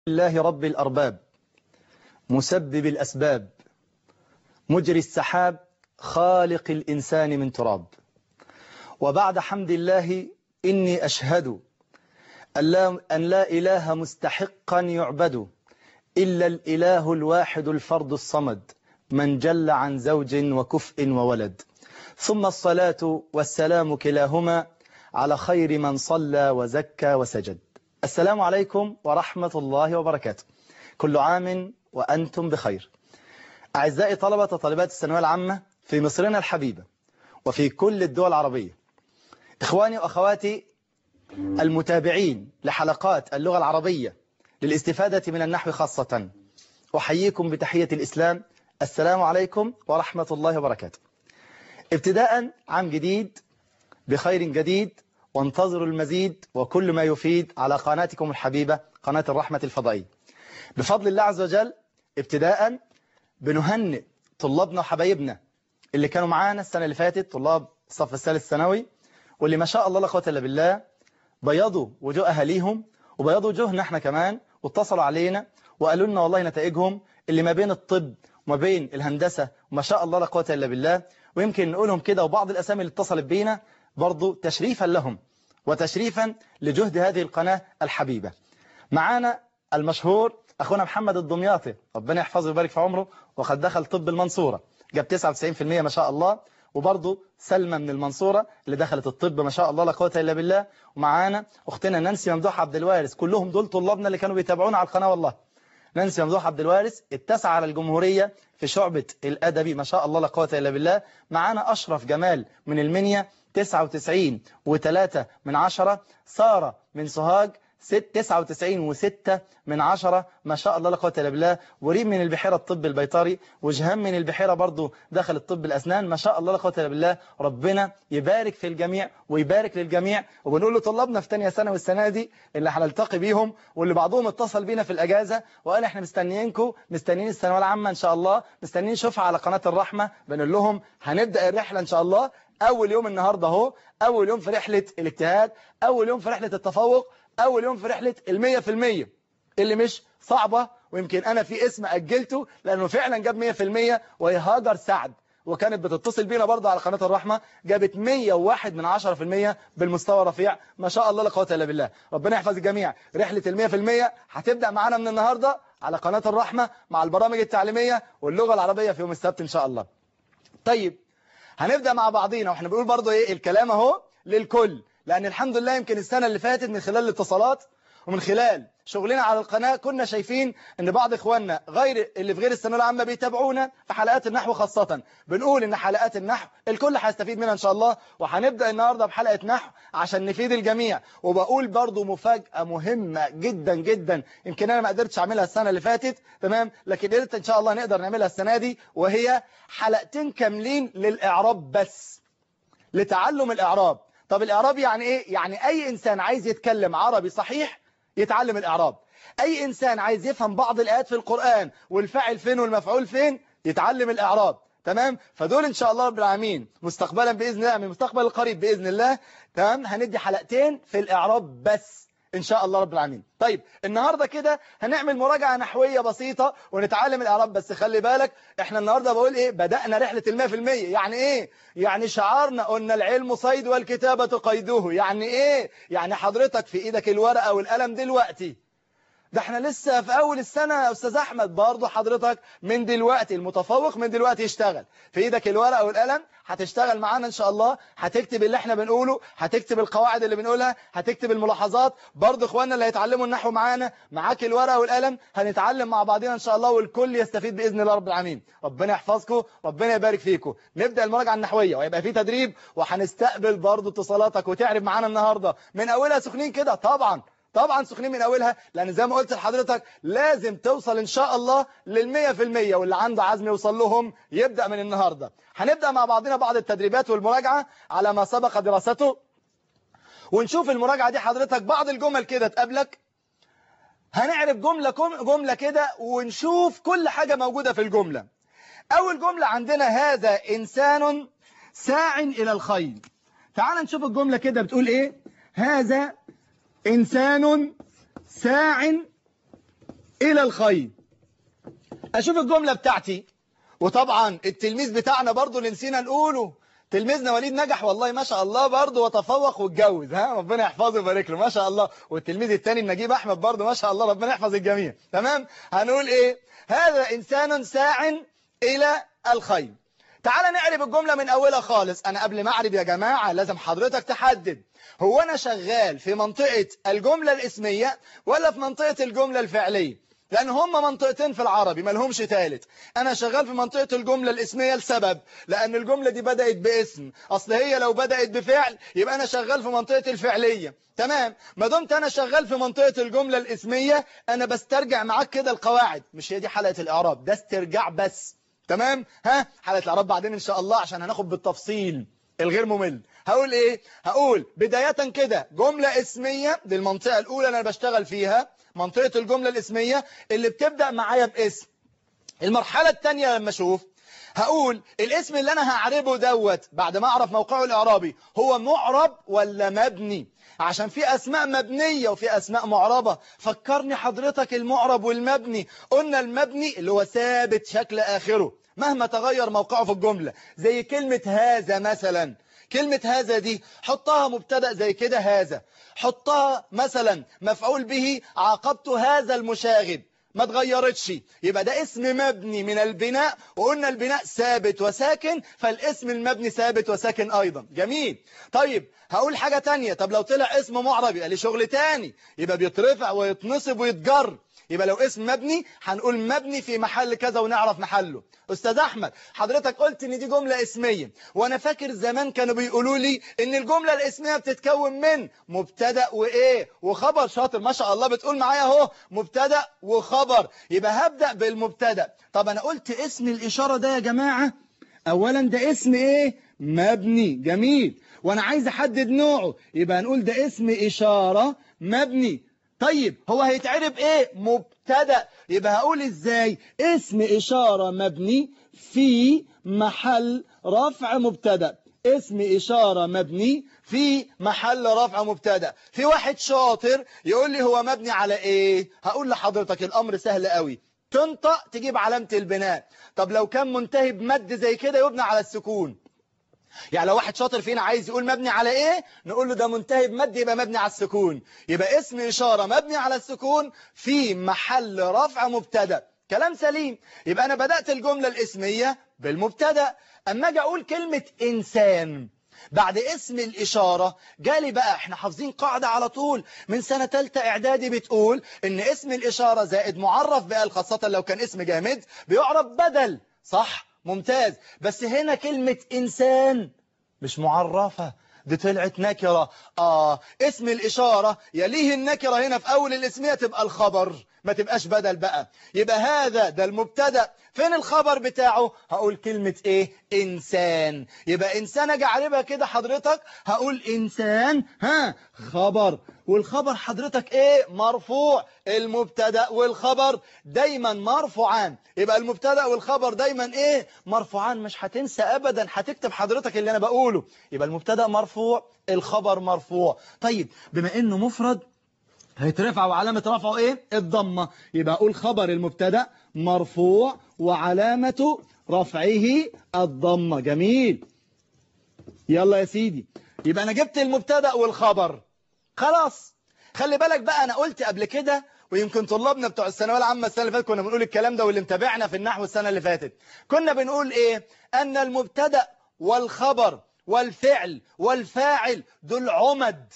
الله رب الأرباب مسبب الأسباب مجري السحاب خالق الإنسان من تراب وبعد حمد الله إني أشهد أن لا, أن لا إله مستحقا يعبد إلا الإله الواحد الفرد الصمد من جل عن زوج وكفء وولد ثم الصلاة والسلام كلاهما على خير من صلى وزكى وسجد السلام عليكم ورحمة الله وبركاته كل عام وأنتم بخير أعزائي طلبة وطالبات الثانوية العامة في مصرنا الحبيبة وفي كل الدول العربية إخواني وأخواتي المتابعين لحلقات اللغة العربية للاستفادة من النحو خاصة أحييكم بتحية الإسلام السلام عليكم ورحمة الله وبركاته ابتداء عام جديد بخير جديد وانتظروا المزيد وكل ما يفيد على قناتكم الحبيبة قناة الرحمة الفضائية بفضل الله عز وجل ابتداء بنهنئ طلابنا وحبايبنا اللي كانوا معانا السنة اللي فاتت طلاب الصف الثالث الثانوي واللي ما شاء الله لا قوه الا بالله بيضوا وجوه أهاليهم وبيضوا وجوهنا احنا كمان واتصلوا علينا وقالوا لنا والله نتائجهم اللي ما بين الطب وما بين الهندسة وما شاء الله لا قوه الا بالله ويمكن نقولهم كده وبعض الأسامي اللي اتصلت بينا برضو تشريفا لهم وتشريفا لجهد هذه القناة الحبيبة معانا المشهور أخونا محمد الدمياطي ربنا يحفظه ويبارك في عمره وقد دخل طب المنصورة جاب 99% ما شاء الله وبرضه سلمى من المنصورة اللي دخلت الطب ما شاء الله لا قوه الا بالله ومعانا أختنا نانسي ممدوح عبد الوارث كلهم دول طلابنا اللي كانوا بيتابعونا على القناة والله نانسي ممدوح عبد الوارث اتسع على الجمهورية في شعبة الأدبي ما شاء الله لا قوه الا بالله معانا أشرف جمال من المنيا 99 و3 من عشرة سارة من سوهاج 99 و6 من عشرة ما شاء الله لا قوه الا بالله وريم من البحيرة الطب البيطري وجهام من البحيرة برضو دخل الطب الأسنان ما شاء الله لا قوه الا بالله ربنا يبارك في الجميع ويبارك للجميع وبنقول لطلابنا في ثانيه ثانوي السنة دي اللي هنلتقي بيهم واللي بعضهم اتصل بينا في الأجازة وقال احنا مستنيينكم مستنيين الثانويه العامة إن شاء الله مستنيين نشوفها على قناة الرحمة بنقول لهم هنبدأ الرحلة إن شاء الله أول يوم النهاردة اهو أول يوم في رحلة الاجتهاد أول يوم في رحلة التفوق أول يوم في رحلة المية في المية اللي مش صعبة ويمكن أنا في اسم أجلته لأنه فعلا جاب مية في المية وهي هاجر سعد وكانت بتتصل بينا برضه على قناة الرحمة جابت 101 من 10% بالمستوى الرفيع ما شاء الله لا قوه الا بالله ربنا يحفظ الجميع رحلة ال 100% هتبدأ معانا من النهاردة على قناة الرحمة مع البرامج التعليمية واللغة العربية في يوم السبت إن شاء الله طيب هنبدأ مع بعضينا واحنا بنقول برضه ايه الكلام اهو للكل لأن الحمد لله يمكن السنة اللي فاتت من خلال الاتصالات ومن خلال شغلنا على القناة كنا شايفين ان بعض اخواننا غير اللي في غير الثانويه العامه بيتابعونا في حلقات النحو خاصة بنقول ان حلقات النحو الكل هيستفيد منها ان شاء الله وهنبدأ النهاردة بحلقة نحو عشان نفيد الجميع وبقول برضو مفاجأة مهمة جدا جدا يمكن انا ما قدرتش اعملها السنة اللي فاتت تمام لكن قدرت ان شاء الله نقدر نعملها السنة دي وهي حلقتين كاملين للإعراب بس لتعلم الإعراب طب الإعراب يعني إيه؟ يعني أي إنسان عايز يتكلم عربي صحيح يتعلم الإعراب أي إنسان عايز يفهم بعض الآيات في القرآن والفاعل فين والمفعول فين يتعلم الإعراب تمام فدول إن شاء الله رب العالمين مستقبلا بإذن الله من المستقبل القريب بإذن الله تمام هندي حلقتين في الإعراب بس إن شاء الله رب العالمين طيب النهاردة كده هنعمل مراجعة نحوية بسيطة ونتعلم الإعراب بس خلي بالك إحنا النهاردة بقول إيه بدأنا رحلة المية في المية يعني إيه يعني شعارنا قلنا العلم صيد والكتابة قيدوه يعني إيه يعني حضرتك في إيدك الورقة والقلم دلوقتي ده احنا لسه في اول السنة يا استاذ احمد برضه حضرتك من دلوقتي المتفوق من دلوقتي يشتغل في ايدك الورقة والقلم هتشتغل معانا ان شاء الله هتكتب اللي احنا بنقوله هتكتب القواعد اللي بنقولها هتكتب الملاحظات برضه اخواننا اللي هيتعلموا النحو معانا معاك الورقة والقلم هنتعلم مع بعضنا ان شاء الله والكل يستفيد باذن الله رب العالمين ربنا يحفظكم ربنا يبارك فيكم نبدا المراجعه النحويه وهيبقى في تدريب وهنستقبل برضه اتصالاتك وتعرف معانا النهارده من اولها سخنين كده طبعا طبعا سخنين من أولها لأن زي ما قلت لحضرتك لازم توصل إن شاء الله للمية في المية واللي عنده عزم يوصل لهم يبدأ من النهاردة هنبدأ مع بعضنا بعض التدريبات والمراجعة على ما سبق دراسته ونشوف المراجعة دي حضرتك بعض الجمل كده تقابلك هنعرف جملة جملة كده ونشوف كل حاجة موجودة في الجملة أول جملة عندنا هذا إنسان ساع إلى الخير تعال نشوف الجملة كده بتقول إيه هذا إنسان ساع إلى الخير أشوف الجملة بتاعتي وطبعا التلميذ بتاعنا برضو اللي نسينا نقوله تلميذنا وليد نجح والله ما شاء الله برضه وتفوق واتجوز ها ربنا يحفظه ويبارك له ما شاء الله والتلميذ الثاني نجيب احمد برضه ما شاء الله ربنا يحفظ الجميع تمام هنقول ايه هذا انسان ساع الى الخير تعال نعرف الجملة من اولها خالص انا قبل ما اعرف يا جماعة لازم حضرتك تحدد هو انا شغال في منطقة الجملة الاسمية ولا في منطقة الجملة الفعلية لأن هم منطقتين في العربي ما لهمش ثالث أنا شغال في منطقة الجملة الاسمية لسبب لأن الجملة دي بدأت باسم أصل هي لو بدأت بفعل يبقى أنا شغال في منطقة الفعلية تمام ما دمت أنا شغال في منطقة الجملة الاسمية أنا بسترجع معاك كده القواعد مش هي دي حلقة الإعراب ده استرجاع بس تمام ها حلقة الإعراب بعدين إن شاء الله عشان هناخد بالتفصيل الغير ممل هقول ايه هقول بداية كده جملة اسمية دي المنطقة الاولى اللي انا بشتغل فيها منطقة الجملة الاسمية اللي بتبدأ معايا باسم المرحلة الثانية لما اشوف هقول الاسم اللي انا هعربه دوت بعد ما اعرف موقعه الاعرابي هو معرب ولا مبني عشان في اسماء مبنية وفي اسماء معربة فكرني حضرتك المعرب والمبني قلنا المبني اللي هو ثابت شكل اخره مهما تغير موقعه في الجملة زي كلمة هذا مثلا كلمة هذا دي حطها مبتدأ زي كده هذا حطها مثلا مفعول به عاقبت هذا المشاغب ما تغيرتش يبقى ده اسم مبني من البناء وقلنا البناء ثابت وساكن فالاسم المبني ثابت وساكن أيضا جميل طيب هقول حاجة تانية طب لو طلع اسم معرب يبقى ليه شغل تاني يبقى بيترفع ويتنصب ويتجر يبقى لو اسم مبني هنقول مبني في محل كذا ونعرف محله أستاذ أحمد حضرتك قلت إن دي جملة اسمية وأنا فاكر زمان كانوا بيقولوا لي إن الجملة الاسمية بتتكون من مبتدأ وإيه وخبر شاطر ما شاء الله بتقول معايا أهو مبتدأ وخبر يبقى هبدأ بالمبتدأ طب أنا قلت اسم الإشارة ده يا جماعة أولا ده اسم إيه مبني جميل وأنا عايز أحدد نوعه يبقى هنقول ده اسم إشارة مبني طيب هو هيتعرب ايه مبتدا يبقى هقول ازاي اسم اشاره مبني في محل رفع مبتدا اسم اشاره مبني في محل رفع مبتدا في واحد شاطر يقول لي هو مبني على ايه هقول لحضرتك الامر سهل قوي تنطق تجيب علامه البناء طب لو كان منتهي بمد زي كده يبنى على السكون يعني لو واحد شاطر فينا عايز يقول مبني على ايه نقول له ده منتهي بمد يبقى مبني على السكون يبقى اسم إشارة مبني على السكون في محل رفع مبتدا كلام سليم يبقى أنا بدأت الجملة الاسمية بالمبتدا أما أجي أقول كلمة إنسان بعد اسم الإشارة جالي بقى احنا حافظين قاعدة على طول من سنة تالتة إعدادي بتقول إن اسم الإشارة زائد معرف بقى خاصة لو كان اسم جامد بيعرف بدل صح ممتاز بس هنا كلمة إنسان مش معرفة دي طلعت نكرة آه اسم الإشارة يليه النكرة هنا في أول الاسمية تبقى الخبر ما تبقاش بدل بقى يبقى هذا ده المبتدا فين الخبر بتاعه هقول كلمة ايه انسان يبقى انسان اجي اعربها كده حضرتك هقول انسان ها خبر والخبر حضرتك ايه مرفوع المبتدا والخبر دايما مرفوعان يبقى المبتدا والخبر دايما ايه مرفوعان مش هتنسى ابدا هتكتب حضرتك اللي انا بقوله يبقى المبتدا مرفوع الخبر مرفوع طيب بما انه مفرد هيترفع وعلامة رفعه ايه الضمة يبقى اقول خبر المبتدا مرفوع وعلامة رفعه الضمة جميل يلا يا سيدي يبقى انا جبت المبتدا والخبر خلاص خلي بالك بقى انا قلت قبل كده ويمكن طلابنا بتوع الثانويه العامه السنه اللي فاتت كنا بنقول الكلام ده واللي متابعنا في النحو السنه اللي فاتت كنا بنقول ايه ان المبتدا والخبر والفعل والفاعل دول عمد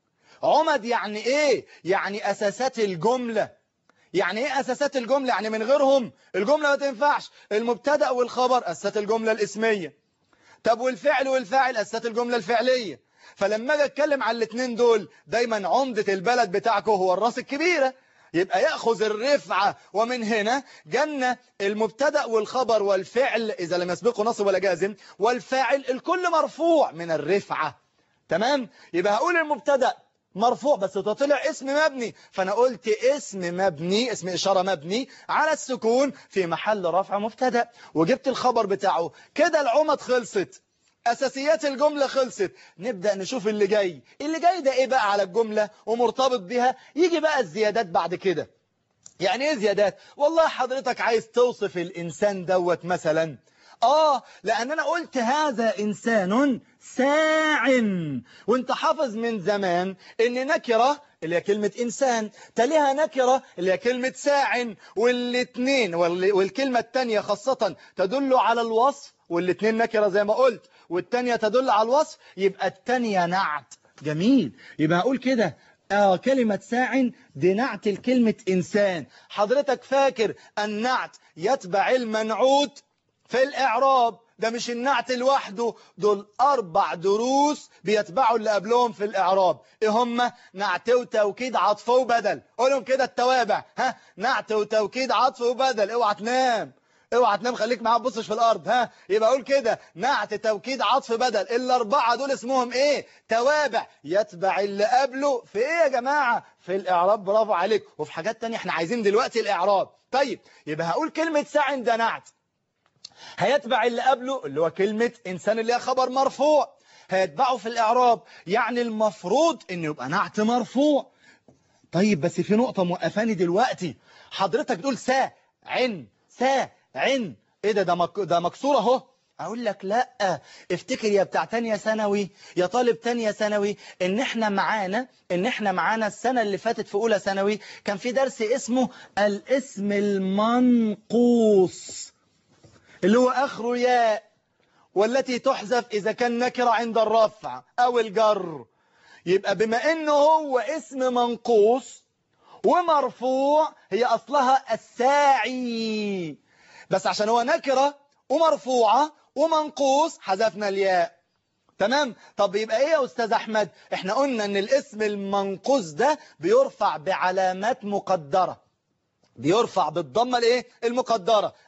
عمد يعني ايه يعني اساسات الجملة يعني ايه اساسات الجملة يعني من غيرهم الجملة ما تنفعش المبتدا والخبر اساسات الجملة الاسمية طب والفعل والفاعل اساسات الجملة الفعلية فلما اجي اتكلم على الاثنين دول دايما عمدة البلد بتاعكم هو الراس الكبيرة يبقى يأخذ الرفعة ومن هنا جنة المبتدا والخبر والفعل إذا لم يسبقه نصب ولا جازم والفاعل الكل مرفوع من الرفعة تمام يبقى هقول المبتدا مرفوع بس ده طلع اسم مبني فانا قلت اسم مبني اسم اشاره مبني على السكون في محل رفع مبتدا وجبت الخبر بتاعه كده العمد خلصت اساسيات الجمله خلصت نبدا نشوف اللي جاي اللي جاي ده ايه بقى على الجمله ومرتبط بها يجي بقى الزيادات بعد كده يعني ايه زيادات والله حضرتك عايز توصف الإنسان دوت مثلا آه لأن أنا قلت هذا إنسان ساع وانت حافظ من زمان ان نكرة اللي هي كلمة إنسان تليها نكرة اللي هي كلمة ساع والاثنين والكلمة الثانية خاصة تدل على الوصف والاثنين نكرة زي ما قلت والثانية تدل على الوصف يبقى الثانية نعت جميل يبقى أقول كده آه كلمة ساع دي نعت الكلمة إنسان حضرتك فاكر النعت يتبع المنعوت في الإعراب ده مش النعت لوحده دول أربع دروس بيتبعوا اللي قبلهم في الإعراب إيه هم نعت وتوكيد عطف وبدل قولهم كده التوابع ها نعت وتوكيد عطف وبدل اوعى تنام اوعى تنام خليك معاه بصش في الارض ها يبقى اقول كده نعت توكيد عطف بدل الاربعه دول اسمهم ايه توابع يتبع اللي قبله في ايه يا جماعه في الاعراب برافو عليك وفي حاجات تانية احنا عايزين دلوقتي الاعراب طيب يبقى هقول كلمه ساع ده نعت هيتبع اللي قبله اللي هو كلمه انسان اللي هي خبر مرفوع هيتبعه في الاعراب يعني المفروض انه يبقى نعت مرفوع طيب بس في نقطه موقفاني دلوقتي حضرتك تقول سا عن سا عن ايه ده ده, مك... ده مكسور اهو اقول لك لا افتكر يا بتاع تانية ثانوي يا طالب تانية ثانوي ان احنا معانا ان احنا معانا السنة اللي فاتت في اولى ثانوي كان في درس اسمه الاسم المنقوص اللي هو اخره ياء والتي تحذف اذا كان نكرة عند الرفع او الجر يبقى بما انه هو اسم منقوص ومرفوع هي اصلها الساعي بس عشان هو نكرة ومرفوعة ومنقوص حذفنا الياء تمام طب يبقى ايه يا استاذ احمد احنا قلنا ان الاسم المنقوص ده بيرفع بعلامات مقدرة بيرفع بالضمه الايه المقدره